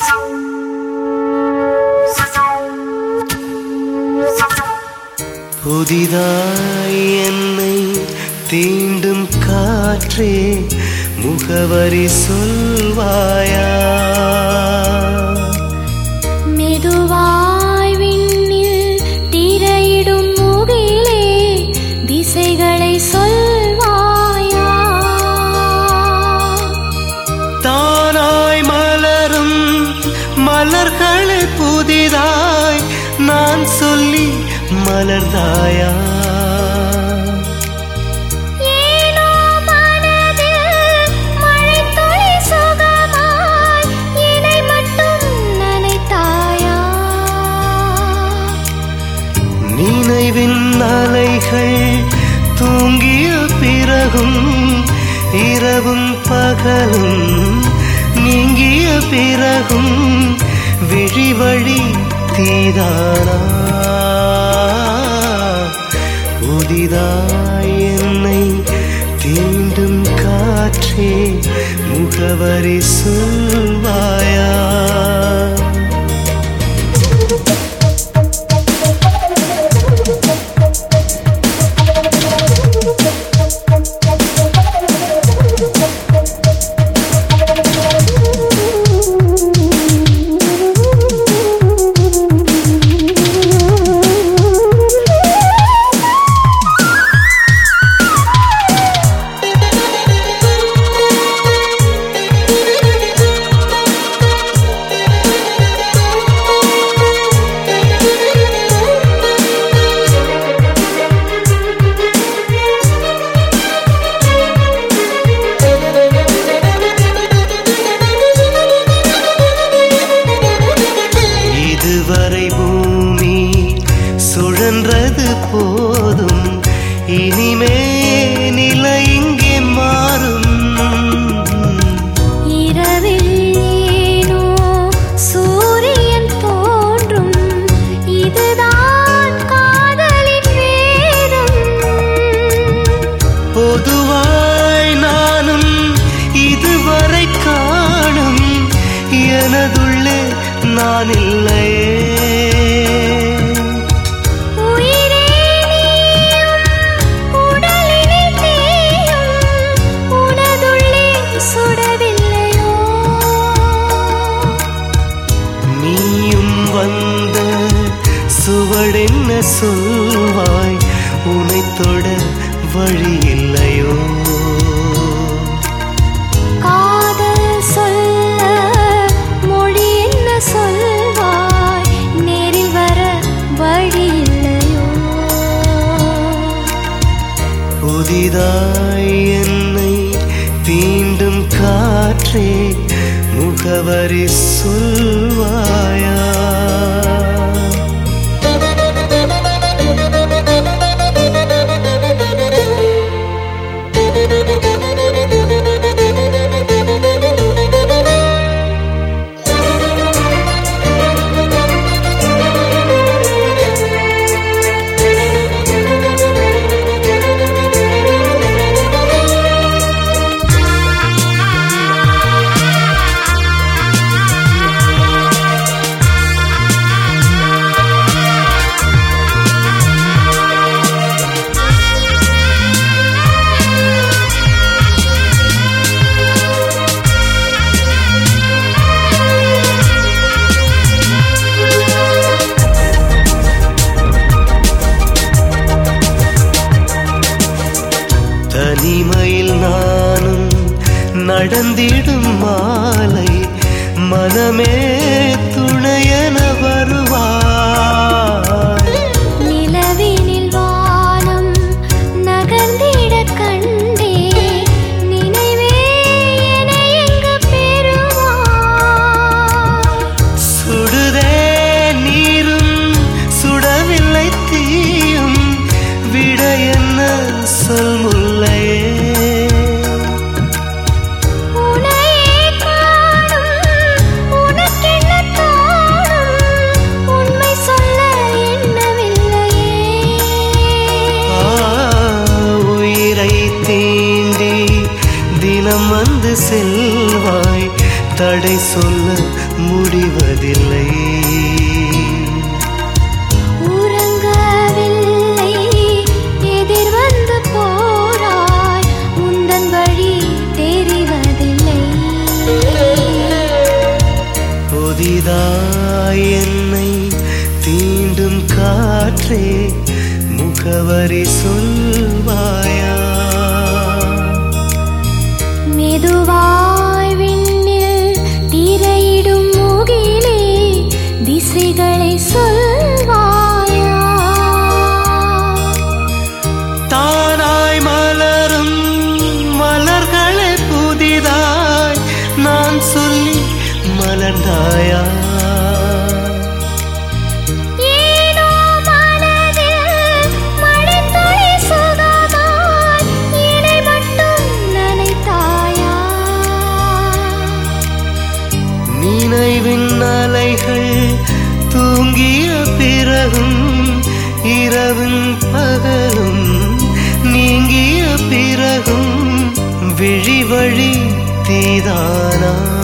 புதிதாய் என்னை தீண்டும் காற்றே முகவரி சொல்வாயா மெதுவாய் விண்ணில் திரையிடும் முகிலே திசைகளை சொல்வாயா தானாய் மலரும் மலர்கள் புதிதாய் நான் சொல்லி மலர்ந்தாயா ஏனோ மனதில் மழைத்துளி சுகமாய் என்னை மட்டும் நனைத்தாயா நினைவின் அலைகள் தூங்கிய பிறகும் இரவும் பகலும் நீங்கிய பிறகும் விழிவழி தீதானா புதிதாய் என்னை தீண்டும் காற்றே முகவரி சொல்வாயா இதுவரை பூமி சுழன்றது போதும் இனிமே நிலை இங்கே மாறும் இரவில் ஏனோ சூரியன் தோன்றும் இதுதான் காதலின் வேதம் பொதுவாய் நானும் இதுவரை காணும் எனதுள்ளே நான் இல்லையே உயிரே நீயும் உடலினில் தீயும் உனதுள்ளே சுடவில்லையோ நீயும் வந்த சுவடென்ன சொல்வாய் உனை தொட வழி இல்லையோ காதல் சொல்ல மொழி என்ன சொல்வாய் நேரில் வர வழி இல்லையோ புதிதாய் என்னை தீண்டும் காற்றே முகவரி சொல்வாயா தனிமையில் நானும் நடந்திடும் மாலை மனமே துணையன வருவாய் நிலவினில் வானம் நகர்ந்திடக் கண்டே நினைவே என்னை எங்கு பெறுவாய் சுடுதே நீரும் சுடவில்லை தீயும் விட என்ன சொல் முல்லையே உனையே காணும் உனக்கென்ன தோணும் உண்மை சொல்ல எண்ணவில்லையே ஆ, உயிரை தீண்டி தினம் வந்து செல்வாய் தடை சொல்ல முடிவதில்லை உறங்கவில்லை எதிர் வந்து போராய் முந்தன் வழி தெரிவதில்லை புதிதாய் என்னை தீண்டும் காற்றே முகவரி சொல்வாயா மெதுவாய் விண்ணில் திரையிடும் முகிலே திசைகளை சொல்வாயா தானாய் மலரும் மலர்களை புதிதாய் நான் சொல்லி மலர்ந்தாயா ஏனோ மனதில் மழைத்துளி சுகமாய் என்னை மட்டும் நனைத்தாயா நினைவின் அலைகள் தூங்கிய பிறகும் இரவும் பகலும் நீங்கிய பிறகும் விழி வழி தீதானா